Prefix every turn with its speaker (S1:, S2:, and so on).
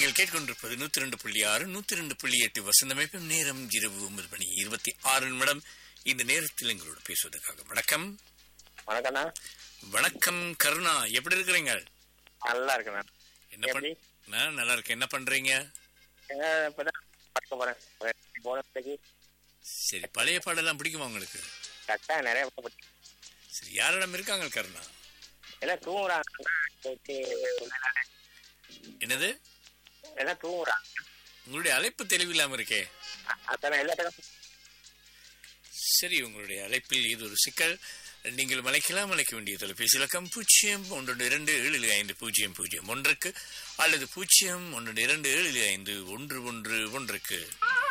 S1: நீங்கள் கேட்கொண்டிருப்பது நூத்தி ரெண்டு புள்ளி ஆறு நூத்தி ரெண்டு புள்ளி எட்டு வசந்தமைப்பும் நேரம் இரவு ஒன்பது மணி இருபத்தி ஆறு நிமிடம் இந்த நேரத்தில் எங்களோடு பேசுவதற்காக வணக்கம்
S2: வணக்கண்ணா
S1: வணக்கம் கருணா எப்படி இருக்கிறீங்க
S2: நல்லா இருக்கேண்ணா
S1: என்ன பண்ணி
S2: எப்படி?
S1: நான் நல்லா இருக்கேன் என்ன பண்றீங்க
S2: ஏங்க, இப்பதான் பார்க்க போறேன் போனதுக்கு
S1: சரி பழைய பாடெல்லாம் பிடிக்குமா உங்களுக்கு
S2: கரெக்டா நிறைய போட்டு
S1: சரி யாரிடம் இருக்காங்க கருணா
S2: எல்லாம் தூங்குறாங்க சரி, சொன்னேனாலே.
S1: என்னது
S2: எல்லாம் தூங்குறாங்க
S1: உங்களுடைய அழைப்பு தெளிவில்லாம இருக்கே
S2: அ- அதானே எல்லாத்துக்கும்
S1: சரி உங்களுடைய அழைப்பில் இது ஒரு சிக்கல் நீங்கள் அழைக்கலாம் அழைக்க வேண்டிய தொலைபேசி இலக்கம் பூஜ்ஜியம் ஒன்று இரண்டு ஏழு ஐந்து பூஜ்ஜியம் பூஜ்ஜியம் ஒன்றுக்கு அல்லது பூஜ்ஜியம் ஒன்று இரண்டு ஏழு ஐந்து ஒன்று ஒன்று ஒன்றுக்கு